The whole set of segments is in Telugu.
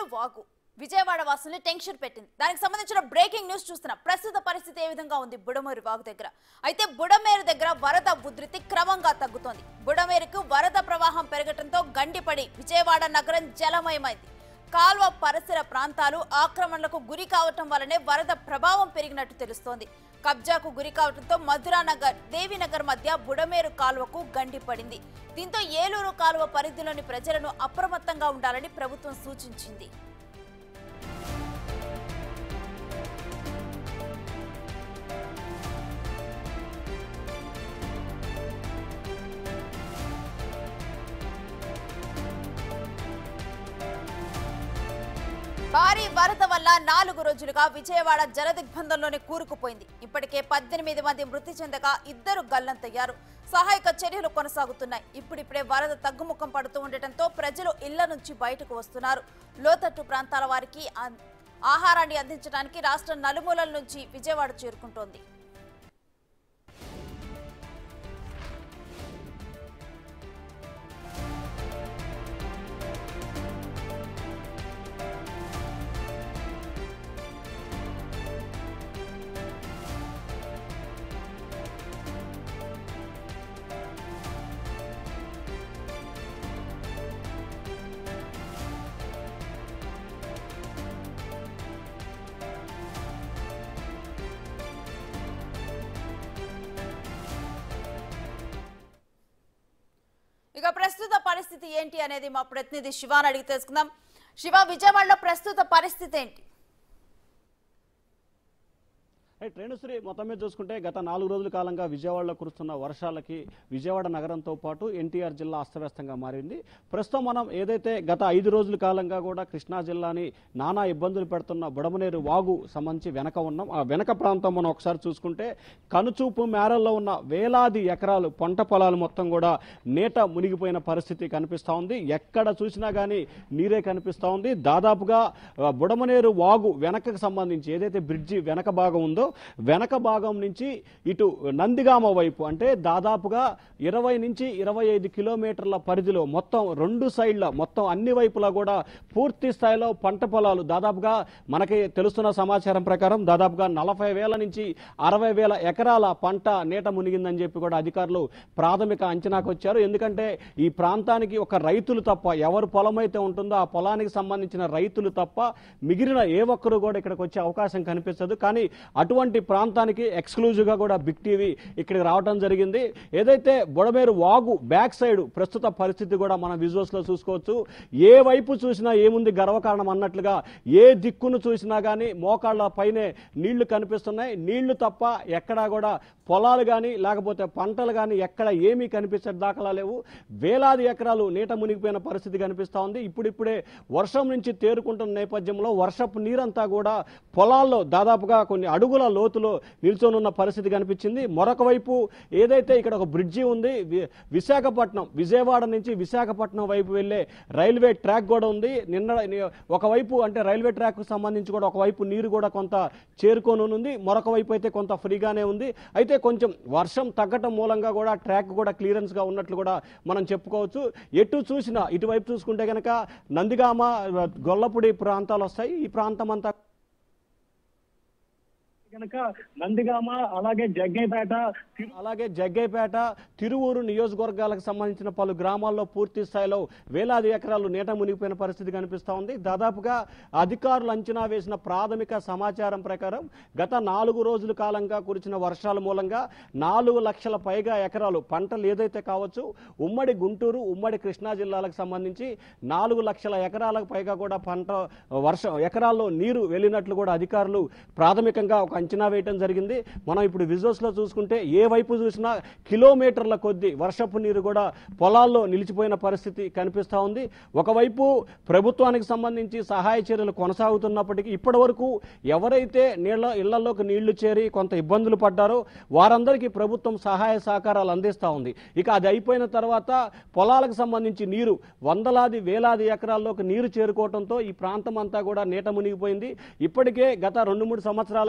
వాగు విజయవాడ వాసుల్ని టెన్షన్ పెట్టింది దానికి సంబంధించిన బ్రేకింగ్ న్యూస్ చూస్తున్నాం ప్రస్తుత పరిస్థితి ఏ విధంగా ఉంది బుడమేరు వాగు దగ్గర అయితే బుడమేరు దగ్గర వరద ఉధృతి క్రమంగా తగ్గుతోంది బుడమేరుకు వరద ప్రవాహం పెరగడంతో గండిపడి విజయవాడ నగరం జలమయమైంది కాల్వ పరిసర ప్రాంతాలు ఆక్రమణలకు గురి కావటం వల్లనే వరద ప్రభావం పెరిగినట్టు తెలుస్తోంది కబ్జాకు గురి కావడంతో మధురానగర్ దేవినగర్ మధ్య బుడమేరు కాలువకు గండి పడింది దీంతో ఏలూరు కాలువ పరిధిలోని ప్రజలను అప్రమత్తంగా ఉండాలని ప్రభుత్వం సూచించింది భారీ వరద వల్ల నాలుగు రోజులుగా విజయవాడ జలదిగ్బంధంలోనే కూరుకుపోయింది ఇప్పటికే పద్దెనిమిది మంది మృతి చెందగా ఇద్దరు గల్లంతయ్యారు సహాయక చర్యలు కొనసాగుతున్నాయి ఇప్పుడిప్పుడే వరద తగ్గుముఖం పడుతూ ఉండటంతో ప్రజలు ఇళ్ల నుంచి బయటకు వస్తున్నారు లోతట్టు ప్రాంతాల వారికి అన్- ఆహారాన్ని అందించడానికి రాష్ట్రం నలుమూలల నుంచి విజయవాడ చేరుకుంటోంది ఇక ప్రస్తుత పరిస్థితి ఏంటి అనేది మా ప్రతినిధి శివాని అడిగి తెలుసుకుందాం శివ విజయవాడలో ప్రస్తుత పరిస్థితి ఏంటి రైట్ రేణుశ్రీ మొత్తం మీద చూసుకుంటే గత నాలుగు రోజుల కాలంగా విజయవాడలో కురుస్తున్న వర్షాలకి విజయవాడ నగరంతో పాటు ఎన్టీఆర్ జిల్లా అస్తవ్యస్తంగా మారింది ప్రస్తుతం మనం ఏదైతే గత ఐదు రోజుల కాలంగా కూడా కృష్ణా జిల్లాని నానా ఇబ్బందులు పెడుతున్న బుడమనేరు వాగు సంబంధించి వెనక ఉన్నాం ఆ వెనక ప్రాంతం మనం ఒకసారి చూసుకుంటే కనుచూపు మేరల్లో ఉన్న వేలాది ఎకరాలు పంట పొలాలు మొత్తం కూడా నీట మునిగిపోయిన పరిస్థితి కనిపిస్తూ ఉంది ఎక్కడ చూసినా కానీ నీరే కనిపిస్తూ ఉంది దాదాపుగా ఆ, బుడమనేరు వాగు వెనకకు సంబంధించి ఏదైతే బ్రిడ్జి వెనక భాగం ఉందో వెనక భాగం నుంచి ఇటు నందిగామ వైపు అంటే దాదాపుగా ఇరవై నుంచి ఇరవై ఐదు కిలోమీటర్ల పరిధిలో మొత్తం రెండు సైడ్ల మొత్తం అన్ని వైపులా కూడా పూర్తి స్థాయిలో పంట పొలాలు దాదాపుగా మనకి తెలుస్తున్న సమాచారం ప్రకారం దాదాపుగా నలభై వేల నుంచి అరవై వేల ఎకరాల పంట నీట మునిగిందని చెప్పి కూడా అధికారులు ప్రాథమిక అంచనాకు వచ్చారు ఎందుకంటే ఈ ప్రాంతానికి ఒక రైతులు తప్ప ఎవరు పొలం అయితే ఉంటుందో ఆ పొలానికి సంబంధించిన రైతులు తప్ప మిగిలిన ఏ ఒక్కరు కూడా ఇక్కడికి వచ్చే అవకాశం కనిపించదు కానీ అటువంటి ప్రాంతానికి ఎక్స్క్లూజివ్గా కూడా బిగ్ టీవీ ఇక్కడికి రావడం జరిగింది ఏదైతే బుడమేరు వాగు బ్యాక్ సైడ్ ప్రస్తుత పరిస్థితి కూడా మన విజువల్స్ లో చూసుకోవచ్చు ఏ వైపు చూసినా ఏముంది గర్వకారణం అన్నట్లుగా ఏ దిక్కును చూసినా కానీ మోకాళ్ళ పైనే నీళ్లు కనిపిస్తున్నాయి నీళ్లు తప్ప ఎక్కడా కూడా పొలాలు కానీ లేకపోతే పంటలు కానీ ఎక్కడ ఏమీ కనిపించే దాఖలా లేవు వేలాది ఎకరాలు నీట మునిగిపోయిన పరిస్థితి కనిపిస్తూ ఉంది ఇప్పుడిప్పుడే వర్షం నుంచి తేరుకుంటున్న నేపథ్యంలో వర్షపు నీరంతా కూడా పొలాల్లో దాదాపుగా కొన్ని అడుగుల లోతులో నిల్చొని ఉన్న పరిస్థితి కనిపించింది మరొక వైపు ఏదైతే ఇక్కడ ఒక బ్రిడ్జి ఉంది వి- విశాఖపట్నం విజయవాడ నుంచి విశాఖపట్నం వైపు వెళ్ళే రైల్వే ట్రాక్ కూడా ఉంది నిన్న ని- ఒకవైపు అంటే రైల్వే ట్రాక్ సంబంధించి కూడా ఒకవైపు నీరు కూడా కొంత చేరుకొని ఉంది మరొక వైపు అయితే కొంత ఫ్రీగానే ఉంది అయితే కొంచెం వర్షం తగ్గటం మూలంగా కూడా ట్రాక్ కూడా క్లియరెన్స్ గా ఉన్నట్లు కూడా మనం చెప్పుకోవచ్చు ఎటు చూసినా ఇటువైపు చూసుకుంటే కనుక నందిగామ గొల్లపూడి ప్రాంతాలు వస్తాయి ఈ ప్రాంతం అంతా కనుక నందిగామ అలాగే జగ్గైపేట తిరు- అలాగే జగ్గైపేట తిరువూరు నియోజకవర్గాలకు సంబంధించిన పలు గ్రామాల్లో పూర్తి స్థాయిలో వేలాది ఎకరాలు నీట మునిగిపోయిన పరిస్థితి కనిపిస్తూ ఉంది దాదాపుగా అధికారులు అంచనా వేసిన ప్రాథమిక సమాచారం ప్రకారం గత నాలుగు రోజుల కాలంగా కురిసిన వర్షాల మూలంగా నాలుగు లక్షల పైగా ఎకరాలు పంటలు ఏదైతే కావచ్చు ఉమ్మడి గుంటూరు ఉమ్మడి కృష్ణా జిల్లాలకు సంబంధించి నాలుగు లక్షల ఎకరాలకు పైగా కూడా పంట వర్షం ఎకరాల్లో నీరు వెళ్ళినట్లు కూడా అధికారులు ప్రాథమికంగా ఒక అంచనా వేయటం జరిగింది మనం ఇప్పుడు విజువల్స్ లో చూసుకుంటే ఏ వైపు చూసినా కిలోమీటర్ల కొద్దీ వర్షపు నీరు కూడా పొలాల్లో నిలిచిపోయిన పరిస్థితి కనిపిస్తూ ఉంది ఒకవైపు ప్రభుత్వానికి సంబంధించి సహాయ చర్యలు కొనసాగుతున్నప్పటికీ ఇప్పటి వరకు ఎవరైతే నీళ్ళ ఇళ్లలోకి నీళ్లు చేరి కొంత ఇబ్బందులు పడ్డారో వారందరికీ ప్రభుత్వం సహాయ సహకారాలు అందిస్తూ ఉంది ఇక అది అయిపోయిన తర్వాత పొలాలకు సంబంధించి నీరు వందలాది వేలాది ఎకరాల్లోకి నీరు చేరుకోవడంతో ఈ ప్రాంతం అంతా కూడా నీట మునిగిపోయింది ఇప్పటికే గత రెండు మూడు సంవత్సరాలుగా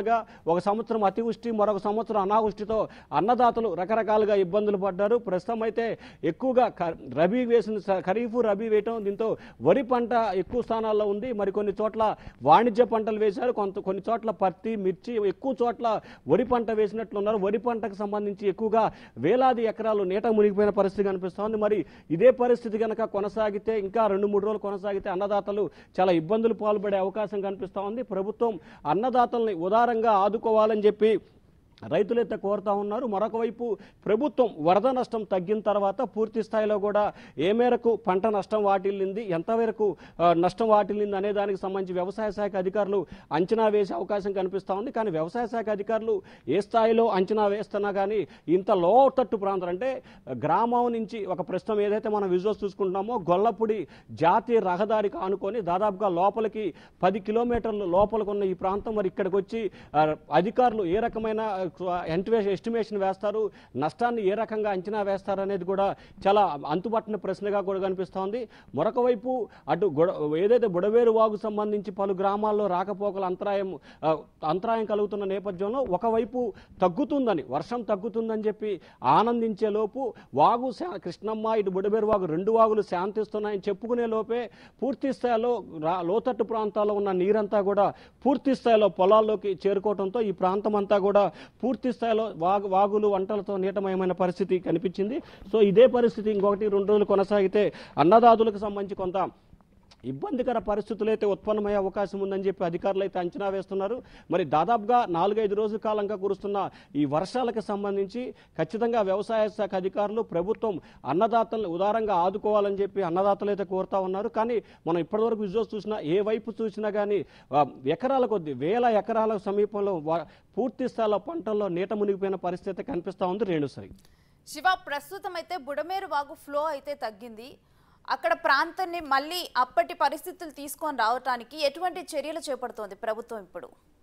ఒక సంవత్సరం అతివృష్టి మరొక సంవత్సరం అనావృష్టితో అన్నదాతలు రకరకాలుగా ఇబ్బందులు పడ్డారు ప్రస్తుతం అయితే ఎక్కువగా ఖ- రబీ వేసిన స- ఖరీఫ్ రబీ వేయటం దీంతో వరి పంట ఎక్కువ స్థానాల్లో ఉంది మరి కొన్ని చోట్ల వాణిజ్య పంటలు వేశారు కొంత కొన్ని చోట్ల పత్తి మిర్చి ఎక్కువ చోట్ల వరి పంట వేసినట్లున్నారు వరి పంటకు సంబంధించి ఎక్కువగా వేలాది ఎకరాలు నీట మునిగిపోయిన పరిస్థితి కనిపిస్తోంది మరి ఇదే పరిస్థితి కనుక కొనసాగితే ఇంకా రెండు మూడు రోజులు కొనసాగితే అన్నదాతలు చాలా ఇబ్బందులు పాల్పడే అవకాశం కనిపిస్తూ ఉంది ప్రభుత్వం అన్నదాతల్ని ఉదారంగా ఆదుకోవాలని చెప్పి రైతులైతే కోరుతా ఉన్నారు మరొక వైపు ప్రభుత్వం వరద నష్టం తగ్గిన తర్వాత పూర్తి స్థాయిలో కూడా ఏ మేరకు పంట నష్టం వాటిల్లింది ఎంతవరకు ఆ, నష్టం వాటిల్లింది అనే దానికి సంబంధించి వ్యవసాయ శాఖ అధికారులు అంచనా వేసే అవకాశం కనిపిస్తూ ఉంది కానీ వ్యవసాయ శాఖ అధికారులు ఏ స్థాయిలో అంచనా వేస్తున్నా కానీ ఇంత లోతట్టు ప్రాంతం అంటే గ్రామం నుంచి ఒక ప్రస్తుతం ఏదైతే మనం విజువల్స్ చూసుకుంటున్నామో గొల్లపూడి జాతీయ రహదారికి ఆనుకొని దాదాపుగా లోపలికి పది కిలోమీటర్లు లోపలికి ఉన్న ఈ ప్రాంతం మరి ఇక్కడికి వచ్చి ఆ, అధికారులు ఏ రకమైన ఎంటివేషన్ ఎస్టిమేషన్ వేస్తారు నష్టాన్ని ఏ రకంగా అంచనా వేస్తారు అనేది కూడా చాలా అంతుపట్టిన ప్రశ్నగా కూడా కనిపిస్తోంది మరొక వైపు అటు గొడ ఏదైతే బుడవేరు వాగు సంబంధించి పలు గ్రామాల్లో రాకపోకల అంతరాయం ఆ, అంతరాయం కలుగుతున్న నేపథ్యంలో ఒకవైపు తగ్గుతుందని వర్షం తగ్గుతుందని చెప్పి ఆనందించే లోపు వాగు శా- కృష్ణమ్మ ఇటు బుడబేరు వాగు రెండు వాగులు శాంతిస్తున్నాయని చెప్పుకునే లోపే పూర్తి స్థాయిలో రా- లోతట్టు ప్రాంతాల్లో ఉన్న నీరంతా కూడా పూర్తి స్థాయిలో పొలాల్లోకి చేరుకోవడంతో ఈ ప్రాంతం అంతా కూడా పూర్తి స్థాయిలో వాగు వాగులు వంటలతో నీటమయమైన పరిస్థితి కనిపించింది సో ఇదే పరిస్థితి ఇంకొకటి రెండు రోజులు కొనసాగితే అన్నదాతులకు సంబంధించి కొంత ఇబ్బందికర పరిస్థితులు అయితే ఉత్పన్నమయ్యే అవకాశం ఉందని చెప్పి అధికారులు అయితే అంచనా వేస్తున్నారు మరి దాదాపుగా నాలుగైదు రోజుల కాలంగా కురుస్తున్న ఈ వర్షాలకు సంబంధించి ఖచ్చితంగా వ్యవసాయ శాఖ అధికారులు ప్రభుత్వం అన్నదాతలను ఉదారంగా ఆదుకోవాలని చెప్పి అన్నదాతలు అయితే కోరుతా ఉన్నారు కానీ మనం ఇప్పటివరకు విజువల్స్ చూసినా ఏ వైపు చూసినా కానీ ఆ, ఎకరాల కొద్ది వేల ఎకరాల సమీపంలో వా- పూర్తి స్థాయిలో పంటల్లో నీట మునిగిపోయిన పరిస్థితి అయితే కనిపిస్తూ ఉంది రేణుసరి శివ ప్రస్తుతం అయితే బుడమేరు వాగు ఫ్లో అయితే తగ్గింది అక్కడ ప్రాంతాన్ని మళ్ళీ అప్పటి పరిస్థితులు తీసుకొని రావటానికి ఎటువంటి చర్యలు చేపడుతోంది ప్రభుత్వం ఇప్పుడు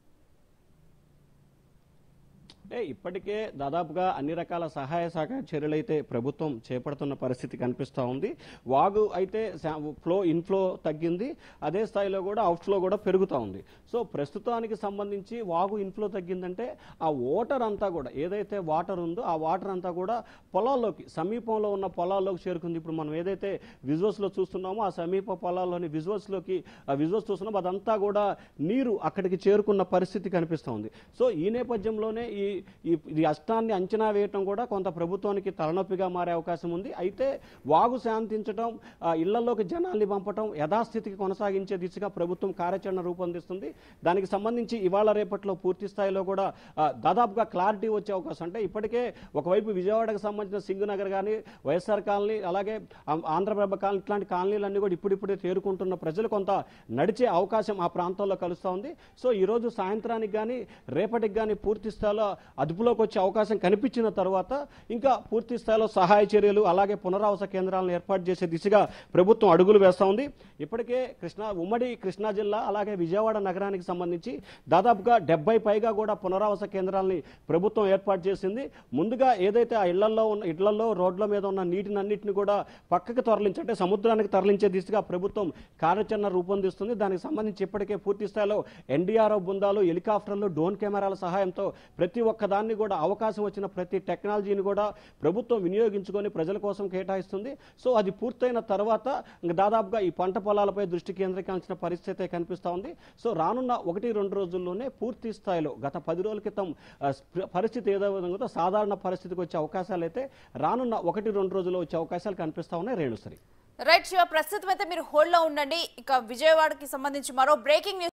అంటే ఇప్పటికే దాదాపుగా అన్ని రకాల సహాయ శాఖ చర్యలైతే ప్రభుత్వం చేపడుతున్న పరిస్థితి కనిపిస్తూ ఉంది వాగు అయితే శా- ఫ్లో ఇన్ఫ్లో తగ్గింది అదే స్థాయిలో కూడా అవుట్ఫ్లో కూడా పెరుగుతూ ఉంది సో ప్రస్తుతానికి సంబంధించి వాగు ఇన్ఫ్లో తగ్గిందంటే ఆ వాటర్ అంతా కూడా ఏదైతే వాటర్ ఉందో ఆ వాటర్ అంతా కూడా పొలాల్లోకి సమీపంలో ఉన్న పొలాల్లోకి చేరుకుంది ఇప్పుడు మనం ఏదైతే విజువల్స్లో చూస్తున్నామో ఆ సమీప పొలాల్లోని విజువల్స్లోకి ఆ విజువల్స్ చూస్తున్నాం అదంతా కూడా నీరు అక్కడికి చేరుకున్న పరిస్థితి కనిపిస్తోంది సో ఈ నేపథ్యంలోనే ఈ ఈ ఈ అష్టాన్ని అంచనా వేయటం కూడా కొంత ప్రభుత్వానికి తలనొప్పిగా మారే అవకాశం ఉంది అయితే వాగు శాంతించడం ఆ, ఇళ్లలోకి జనాల్ని పంపటం యథాస్థితికి కొనసాగించే దిశగా ప్రభుత్వం కార్యాచరణ రూపొందిస్తుంది దానికి సంబంధించి ఇవాళ రేపట్లో పూర్తి స్థాయిలో కూడా ఆ, దాదాపుగా క్లారిటీ వచ్చే అవకాశం అంటే ఇప్పటికే ఒకవైపు విజయవాడకు సంబంధించిన సింగునగర్ కానీ వైఎస్ఆర్ కాలనీ అలాగే ఆ- ఆంధ్రప్రభ కాలనీ ఇట్లాంటి కాలనీలన్నీ కూడా ఇప్పుడిప్పుడే తేరుకుంటున్న ప్రజలు కొంత నడిచే అవకాశం ఆ ప్రాంతంలో కలుస్తూ ఉంది సో ఈరోజు సాయంత్రానికి కానీ రేపటికి కానీ పూర్తి స్థాయిలో అదుపులోకి వచ్చే అవకాశం కనిపించిన తర్వాత ఇంకా పూర్తి స్థాయిలో సహాయ చర్యలు అలాగే పునరావాస కేంద్రాలను ఏర్పాటు చేసే దిశగా ప్రభుత్వం అడుగులు వేస్తూ ఉంది ఇప్పటికే కృష్ణా ఉమ్మడి కృష్ణా జిల్లా అలాగే విజయవాడ నగరానికి సంబంధించి దాదాపుగా డెబ్బై పైగా కూడా పునరావాస కేంద్రాలని ప్రభుత్వం ఏర్పాటు చేసింది ముందుగా ఏదైతే ఆ ఇళ్లలో ఉన్న ఇళ్లలో రోడ్ల మీద ఉన్న నీటిని అన్నింటిని కూడా పక్కకి తరలించి అంటే సముద్రానికి తరలించే దిశగా ప్రభుత్వం కార్యాచరణ రూపొందిస్తుంది దానికి సంబంధించి ఇప్పటికే పూర్తి స్థాయిలో ఎన్డీఆర్ఎఫ్ బృందాలు హెలికాప్టర్లు డ్రోన్ కెమెరాల సహాయంతో ప్రతి ఒక్క దాన్ని కూడా అవకాశం వచ్చిన ప్రతి టెక్నాలజీని కూడా ప్రభుత్వం వినియోగించుకొని ప్రజల కోసం కేటాయిస్తుంది సో అది పూర్తయిన తర్వాత ఇంక దాదాపుగా ఈ పంట పొలాలపై దృష్టి కేంద్రీకరించిన పరిస్థితి అయితే కనిపిస్తూ ఉంది సో రానున్న ఒకటి రెండు రోజుల్లోనే పూర్తి స్థాయిలో గత పది రోజుల క్రితం ఆ, స్ప- పరిస్థితి ఏదో విధంగా ఉందో సాధారణ పరిస్థితికి వచ్చే అవకాశాలు అయితే రానున్న ఒకటి రెండు రోజుల్లో వచ్చే అవకాశాలు కనిపిస్తూ ఉన్నాయి రేణుసరి రైట్ శివ ప్రస్తుతం అయితే మీరు హోల్డ్ లో ఉండండి ఇక విజయవాడకి సంబంధించి మరో బ్రేకింగ్ న్యూస్